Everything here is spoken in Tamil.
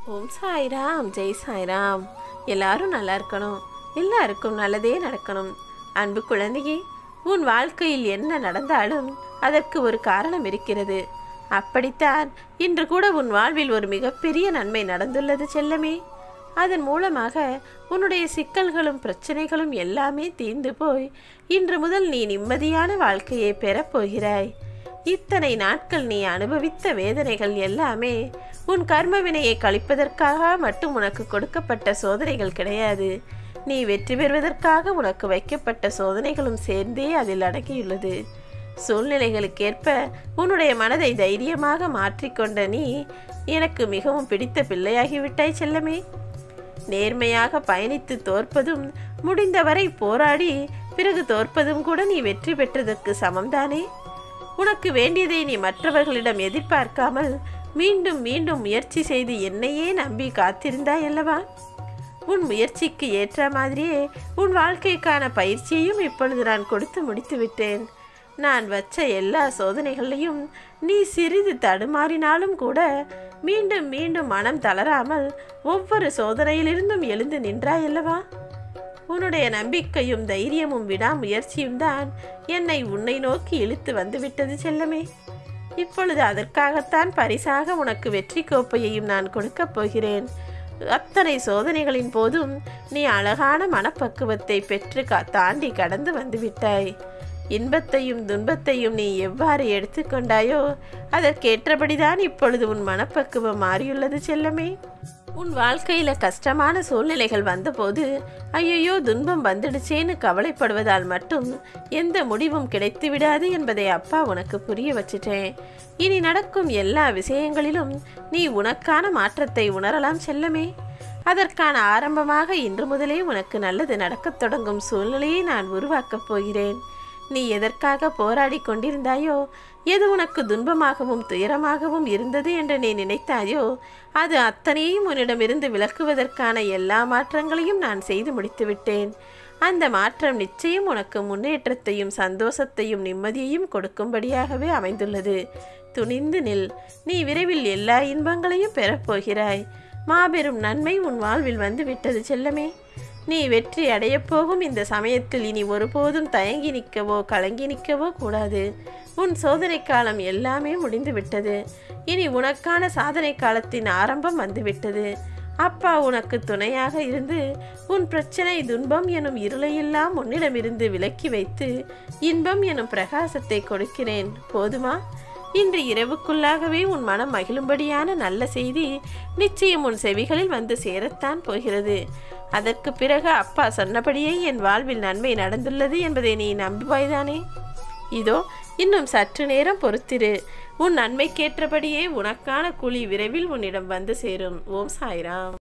ஓம் சாய்ராம் ஜெய் சாய்ராம் எல்லாரும் நல்லா இருக்கணும் எல்லாருக்கும் நல்லதே நடக்கணும் அன்பு குழந்தையே உன் வாழ்க்கையில் என்ன நடந்தாலும் அதற்கு ஒரு காரணம் இருக்கிறது அப்படித்தான் இன்று கூட உன் வாழ்வில் ஒரு மிகப்பெரிய நன்மை நடந்துள்ளது செல்லமே அதன் மூலமாக உன்னுடைய சிக்கல்களும் பிரச்சனைகளும் எல்லாமே தீர்ந்து போய் இன்று முதல் நீ நிம்மதியான வாழ்க்கையை பெறப்போகிறாய் இத்தனை நாட்கள் நீ அனுபவித்த வேதனைகள் எல்லாமே உன் கர்ம வினையை கழிப்பதற்காக மட்டும் உனக்கு கொடுக்கப்பட்ட சோதனைகள் கிடையாது நீ வெற்றி பெறுவதற்காக உனக்கு வைக்கப்பட்ட சோதனைகளும் சேர்ந்தே அதில் அடங்கியுள்ளது சூழ்நிலைகளுக்கேற்ப உன்னுடைய மனதை தைரியமாக மாற்றிக்கொண்ட நீ எனக்கு மிகவும் பிடித்த பிள்ளையாகிவிட்டாய் செல்லமே நேர்மையாக பயணித்து தோற்பதும் முடிந்தவரை போராடி பிறகு தோற்பதும் கூட நீ வெற்றி பெற்றதற்கு சமம்தானே உனக்கு வேண்டியதை நீ மற்றவர்களிடம் எதிர்பார்க்காமல் மீண்டும் மீண்டும் முயற்சி செய்து என்னையே நம்பி காத்திருந்தாய் அல்லவா உன் முயற்சிக்கு ஏற்ற மாதிரியே உன் வாழ்க்கைக்கான பயிற்சியையும் இப்பொழுது நான் கொடுத்து முடித்து விட்டேன் நான் வச்ச எல்லா சோதனைகளையும் நீ சிறிது தடுமாறினாலும் கூட மீண்டும் மீண்டும் மனம் தளராமல் ஒவ்வொரு சோதனையிலிருந்தும் எழுந்து நின்றாய் அல்லவா உன்னுடைய நம்பிக்கையும் தைரியமும் விடாமுயற்சியும் தான் என்னை உன்னை நோக்கி இழுத்து வந்துவிட்டது செல்லமே இப்பொழுது அதற்காகத்தான் பரிசாக உனக்கு வெற்றி கோப்பையையும் நான் கொடுக்கப் போகிறேன் அத்தனை சோதனைகளின் போதும் நீ அழகான மனப்பக்குவத்தை பெற்று கா தாண்டி கடந்து வந்துவிட்டாய் இன்பத்தையும் துன்பத்தையும் நீ எவ்வாறு எடுத்துக்கொண்டாயோ அதற்கேற்றபடிதான் இப்பொழுது உன் மனப்பக்குவம் மாறியுள்ளது செல்லமே உன் வாழ்க்கையில கஷ்டமான சூழ்நிலைகள் வந்தபோது ஐயையோ துன்பம் வந்துடுச்சேன்னு கவலைப்படுவதால் மட்டும் எந்த முடிவும் கிடைத்து விடாது என்பதை அப்பா உனக்கு புரிய வச்சிட்டேன் இனி நடக்கும் எல்லா விஷயங்களிலும் நீ உனக்கான மாற்றத்தை உணரலாம் செல்லமே அதற்கான ஆரம்பமாக இன்று முதலே உனக்கு நல்லது நடக்கத் தொடங்கும் சூழ்நிலையை நான் உருவாக்கப் போகிறேன் நீ எதற்காக போராடி கொண்டிருந்தாயோ எது உனக்கு துன்பமாகவும் துயரமாகவும் இருந்தது என்று நீ நினைத்தாயோ அது அத்தனையும் உன்னிடமிருந்து விலக்குவதற்கான எல்லா மாற்றங்களையும் நான் செய்து முடித்துவிட்டேன் அந்த மாற்றம் நிச்சயம் உனக்கு முன்னேற்றத்தையும் சந்தோஷத்தையும் நிம்மதியையும் கொடுக்கும்படியாகவே அமைந்துள்ளது துணிந்து நில் நீ விரைவில் எல்லா இன்பங்களையும் பெறப்போகிறாய் மாபெரும் நன்மை உன் வாழ்வில் வந்து விட்டது செல்லமே நீ வெற்றி அடையப் போகும் இந்த சமயத்தில் இனி ஒருபோதும் தயங்கி நிற்கவோ கலங்கி நிற்கவோ கூடாது உன் சோதனை காலம் எல்லாமே முடிந்து விட்டது இனி உனக்கான சாதனை காலத்தின் ஆரம்பம் வந்துவிட்டது அப்பா உனக்கு துணையாக இருந்து உன் பிரச்சனை துன்பம் எனும் இருளையெல்லாம் உன்னிடமிருந்து விலக்கி வைத்து இன்பம் எனும் பிரகாசத்தை கொடுக்கிறேன் போதுமா இன்று இரவுக்குள்ளாகவே உன் மனம் மகிழும்படியான நல்ல செய்தி நிச்சயம் உன் செவிகளில் வந்து சேரத்தான் போகிறது அதற்கு பிறகு அப்பா சொன்னபடியே என் வாழ்வில் நன்மை நடந்துள்ளது என்பதை நீ நம்புவாய்தானே இதோ இன்னும் சற்று நேரம் பொறுத்திரு உன் நன்மைக்கேற்றபடியே உனக்கான கூலி விரைவில் உன்னிடம் வந்து சேரும் ஓம் சாய்ராம்